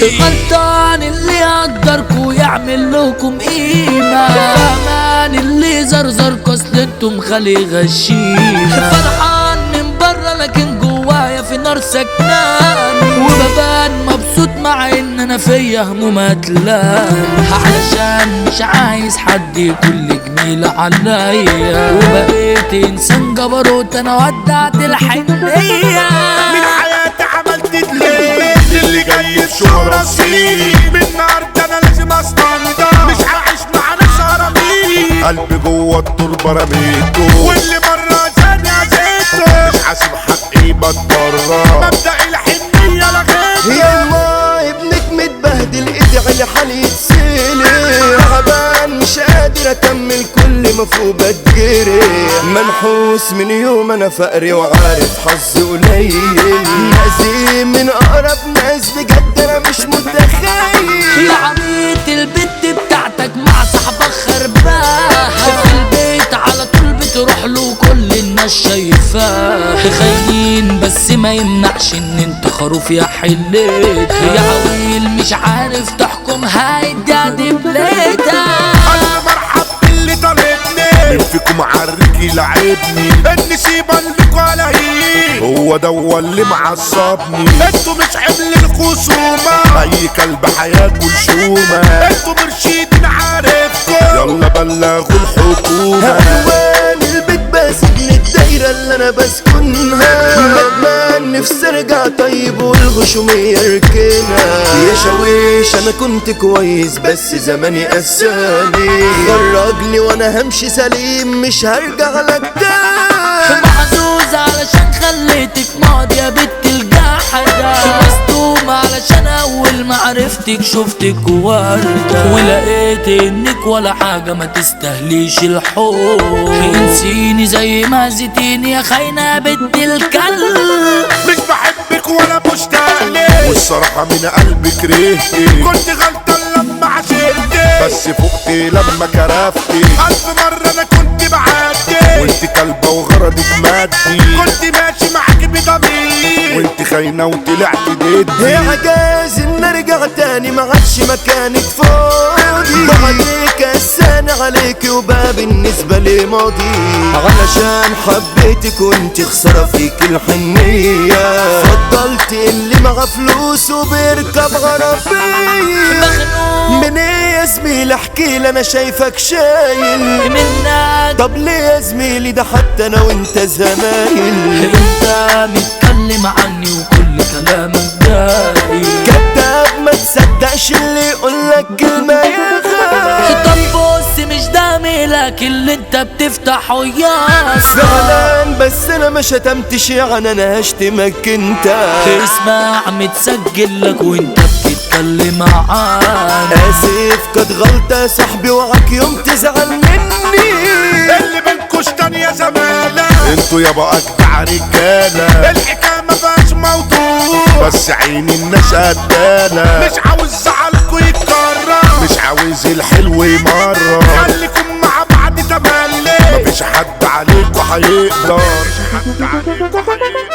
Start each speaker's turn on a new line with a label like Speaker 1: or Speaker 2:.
Speaker 1: غلطان اللي يقدركوا يعمل لكم قيمة فهمان اللي زرزركوا اصل انتم خلي غشيمة فرحان من برا لكن جوايا في نار سكناني وببان مبسوط مع ان انا فيا همومات لاني علشان مش عايز حد يكون لي جميل عليا وبقيت انسان جبروت انا ودعت الحنية
Speaker 2: من حياتي عملت دليل اللي جاي بشهرة سنين من النهارده انا لازم استنضف مش هعيش مع ناس هرمين قلبي جوه التربه رميته واللي مره زاني عزيته مش حاسب حقي بتبرر مبدأ الحنيه لغيته
Speaker 3: يما ابنك متبهدل ادعي لحالي يتسلي تعبان مش قادر اكمل كل ما فوق بتجري منحوس من يوم انا فقري وعارف حظي قليل نازي من اقرب ناس بجد انا مش متخيل
Speaker 1: يا عميت البت بتاعتك مع صاحبك خرباها في البيت على طول بتروح له كل الناس شايفاه خاينين بس ما يمنعش ان انت خروف يا حليت يا عويل مش عارف تحكم هاي دي بليتها
Speaker 2: انا مرحب باللي طالبني مين فيكم عرك يلعبني النسيبة اللي على هو ده هو اللي معصبني انتوا مش حمل الخصومة اي كلب هياكل شومة انتوا مرشدين عارفكم يلا بلغوا الحكومة
Speaker 3: هوان البيت بسجن الدايرة اللي انا بسكنها ندمان نفسي ارجع طيب والغشوم يركنها يا شويش انا كنت كويس بس زماني قساني خرجني وانا همشي سليم مش هرجع لك تاني
Speaker 1: محظوظ علشان خليتك ماضي يا بنت الجحدة مصدومة علشان أول ما عرفتك شفتك وردة ولقيت إنك ولا حاجة ما تستهليش الحب انسيني زي ما زيتيني يا خاينة يا بنت الكلب
Speaker 2: مش بحبك ولا مشتاق لك والصراحة من قلبي كرهتك كنت غلطان لما عشقتك بس فقت لما كرفتي ألف مرة أنا كنت بعدي وانت كلبة وغرضك مادي كنت ماشي معاك بضمير وانت خاينة وطلعت ضدي
Speaker 3: يا عجاز ان ارجع تاني ما عادش مكانك فاضي بعدك السنة عليك وبقى بالنسبة لي ماضي علشان حبيتك وانت خسارة فيك الحنية فضلت اللي معاه فلوس وبيركب عربية من ايه يا زميلي احكي لي انا شايفك شايل
Speaker 1: منك
Speaker 3: طب ليه يا زميلي ده حتى انا وانت زمايل
Speaker 1: انت متكلم عني وكل كلامك دايم
Speaker 3: كذاب ما تصدقش اللي يقولك كلمة يا غالي
Speaker 1: طب بص مش ده ميلك اللي انت بتفتحه ياس
Speaker 3: فعلا بس انا ما شتمتش يعني انا هشتمك انت
Speaker 1: اسمع متسجل لك وانت بتتكلم معانا
Speaker 3: اسف كانت غلطة يا صاحبي وعك يوم تزعل مني
Speaker 2: اللي بينكوش تاني يا زمالة انتوا يابا اجدع رجالة الحكاية ما فيهاش موضوع بس عين الناس قدالة مش عاوز زعلكوا يتكرر مش عاوز الحلو يمرر خليكم مع بعض تملي مفيش حد عليكوا هيقدر مفيش حد عليكوا هيقدر